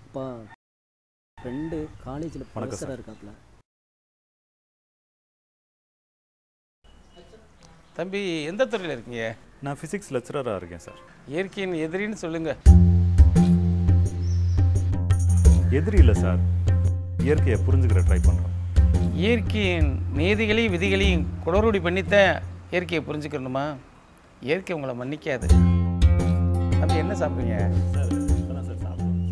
அப்பா ஃப்ரெண்டு காலேஜில் வணக்கம் ப்ரொஃபஸராக சார். இருக்காப்புல தம்பி எந்த துறையில் இருக்கீங்க நான் ஃபிசிக்ஸ் லெக்சரராக இருக்கேன் சார் இயற்கையின் எதிரின்னு சொல்லுங்க எதிரி இல்லை சார் இயற்கையை புரிஞ்சுக்கிற ட்ரை பண்ணுறோம் இயற்கையின் நீதிகளையும் விதிகளையும் குளறுபடி பண்ணித்தான் இயற்கையை புரிஞ்சுக்கணுமா இயற்கை உங்களை மன்னிக்காது தம்பி என்ன சாப்பிடுங்க சார் இப்போதான் சார் சாப்பிடுவோம்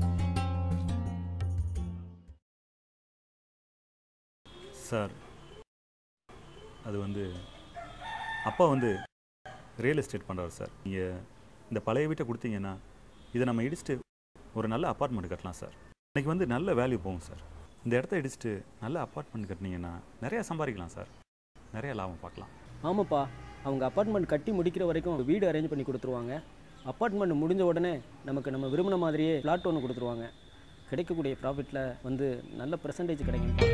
சார் அது வந்து அப்பா வந்து ரியல் எஸ்டேட் பண்ணுறாரு சார் நீங்கள் இந்த பழைய வீட்டை கொடுத்தீங்கன்னா இதை நம்ம இடிச்சிட்டு ஒரு நல்ல அப்பார்ட்மெண்ட் கட்டலாம் சார் இன்னைக்கு வந்து நல்ல வேல்யூ போகும் சார் இந்த இடத்த இடிச்சிட்டு நல்ல அப்பார்ட்மெண்ட் கட்டினீங்கன்னா நிறையா சம்பாதிக்கலாம் சார் நிறைய லாபம் பார்க்கலாம் ஆமாப்பா அவங்க அப்பார்ட்மெண்ட் கட்டி முடிக்கிற வரைக்கும் வீடு அரேஞ்ச் பண்ணி கொடுத்துருவாங்க அப்பார்ட்மெண்ட் முடிஞ்ச உடனே நமக்கு நம்ம விரும்பின மாதிரியே ஃப்ளாட் ஒன்று கொடுத்துருவாங்க கிடைக்கக்கூடிய ப்ராஃபிட்டில் வந்து நல்ல பெர்சன்டேஜ் கிடைக்கும்ப்பா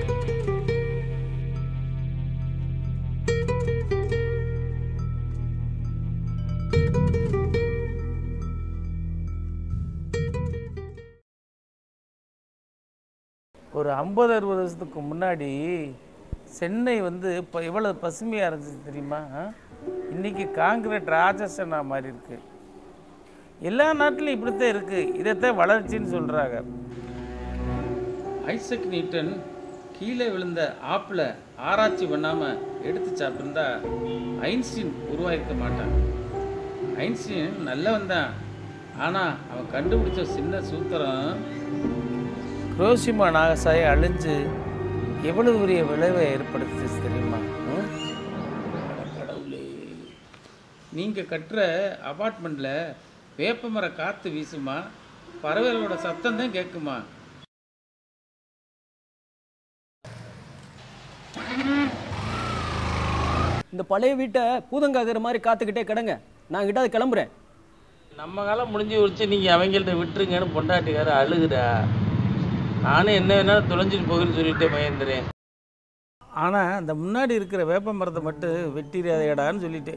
ஒரு ஐம்பது அறுபது வருஷத்துக்கு முன்னாடி சென்னை வந்து இப்போ எவ்வளோ பசுமையாக இருந்துச்சு தெரியுமா ஆ? இன்னைக்கு காங்கிரீட் ராஜசனா மாதிரி இருக்கு எல்லா நாட்டிலும் இப்படித்தான் இருக்கு இதைத்தான் வளர்ச்சின்னு சொல்கிறாங்க ஐசக் நியூட்டன் கீழே விழுந்த ஆப்பிளை ஆராய்ச்சி பண்ணாமல் எடுத்து சாப்பிட்டிருந்தா ஐன்ஸ்டீன் உருவாயிருக்க மாட்டான் ஐன்ஸ்டீன் நல்லவன் தான் ஆனால் அவன் கண்டுபிடிச்ச சின்ன சூத்திரம் குரோசிமா நாகசாயை அழிஞ்சு எவ்வளவு பெரிய விளைவை ஏற்படுத்துச்சு தெரியுமா ம்? அட கடவுளே நீங்கள் கட்டுற அபார்ட்மெண்ட்டில் வேப்பமர காற்று வீசுமா பறவைகளோட சத்தம் தான் கேட்குமா இந்த பழைய வீட்டை பூதங்காக்கிற மாதிரி காத்துக்கிட்டே கிடங்க நான் கிட்ட கிளம்புறேன் நம்ம காலம் முடிஞ்சு வச்சு நீங்கள் அவங்கள்ட்ட விட்டுருங்கன்னு பொண்டாட்டிக்கார அழுகுடா நானும் என்ன வேணாலும் தொலைஞ்சிட்டு போகுன்னு சொல்லிட்டு பயந்துறேன் ஆனால் அந்த முன்னாடி இருக்கிற வேப்ப மரத்தை மட்டும் வெட்டிடாதேடான்னு சொல்லிட்டு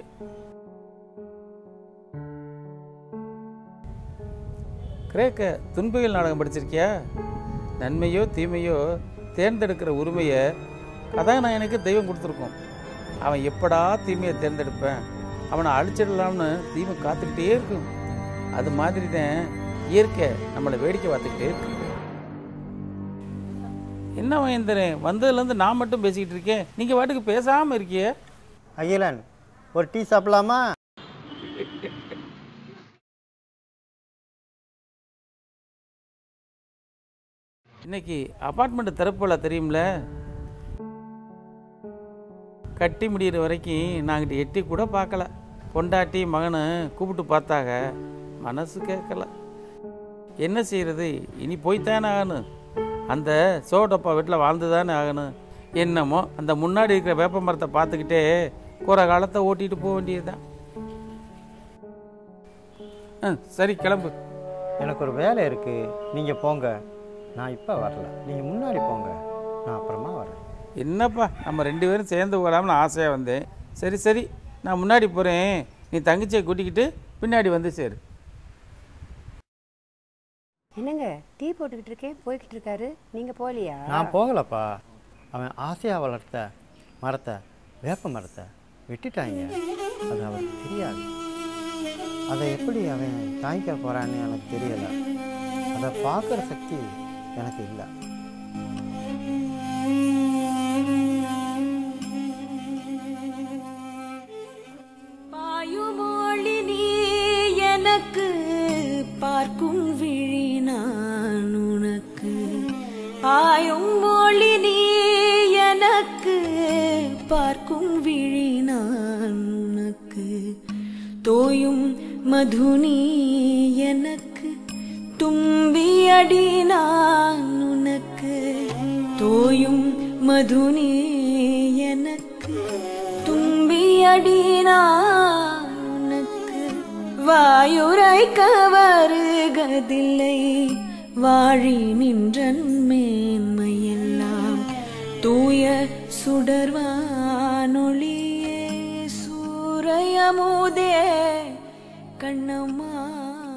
கிரேக்க துன்பவியல் நாடகம் படிச்சிருக்கியா நன்மையோ தீமையோ தேர்ந்தெடுக்கிற உரிமையை கதாநாயகனுக்கு தெய்வம் கொடுத்துருக்கும் அவன் எப்படா தீமையை தேர்ந்தெடுப்பேன் அவனை அழிச்சிடலாம்னு தீமை காத்துக்கிட்டே இருக்கும் அது மாதிரி தான் இயற்கை நம்மளை வேடிக்கை பார்த்துக்கிட்டே இருக்கு என்ன மகேந்திரன் வந்ததுலேருந்து நான் மட்டும் பேசிக்கிட்டு இருக்கேன் நீங்கள் வாட்டுக்கு பேசாமல் இருக்கியே அகிலன் ஒரு டீ சாப்பிடலாமா இன்னைக்கு அபார்ட்மெண்ட் திறப்புல தெரியும்ல கட்டி முடியிற வரைக்கும் நாங்கிட்ட எட்டி கூட பார்க்கல பொண்டாட்டி மகனை கூப்பிட்டு பார்த்தாக மனசு கேட்கல என்ன செய்யறது இனி போய்த்தானே ஆகணும் அந்த சோடப்பா வீட்டில் வாழ்ந்து தானே ஆகணும் என்னமோ அந்த முன்னாடி இருக்கிற வேப்ப மரத்தை பார்த்துக்கிட்டே குறை காலத்தை ஓட்டிட்டு போக வேண்டியதுதான் ஆ சரி கிளம்பு எனக்கு ஒரு வேலை இருக்குது நீங்கள் போங்க நான் இப்போ வரல நீங்கள் முன்னாடி போங்க நான் அப்புறமா வரேன் என்னப்பா நம்ம ரெண்டு பேரும் சேர்ந்து போகலாம்னு ஆசையாக வந்தேன் சரி சரி நான் முன்னாடி போகிறேன் நீ தங்கச்சியை கூட்டிக்கிட்டு பின்னாடி வந்து சேரு என்னங்க டீ போட்டுக்கிட்டு இருக்கேன் போய்கிட்டு இருக்காரு நீங்க போகலையா நான் போகலப்பா அவன் ஆசையாக வளர்த்த மரத்தை வேப்ப மரத்தை வெட்டிட்டாங்க அது அவருக்கு தெரியாது அதை எப்படி அவன் தாங்கிக்க போகிறான்னு எனக்கு தெரியலை அதை பார்க்குற சக்தி எனக்கு இல்லை பாயுமொழி நீ எனக்கு பார்க்கும் விழி நான் உனக்கு பாயும் மொழி நீ எனக்கு பார்க்கும் விழி நான் உனக்கு தோயும் மதுனி எனக்கு தும்பியடி நான் உனக்கு தோயும் மதுனி எனக்கு தும்பியடி நான் உனக்கு வாயுரைக்க வருகதில்லை வாழி நின்றன் மேன்மையெல்லாம் தூய சுடர்வானொளியே சூரையமுதே கண்ணம்மா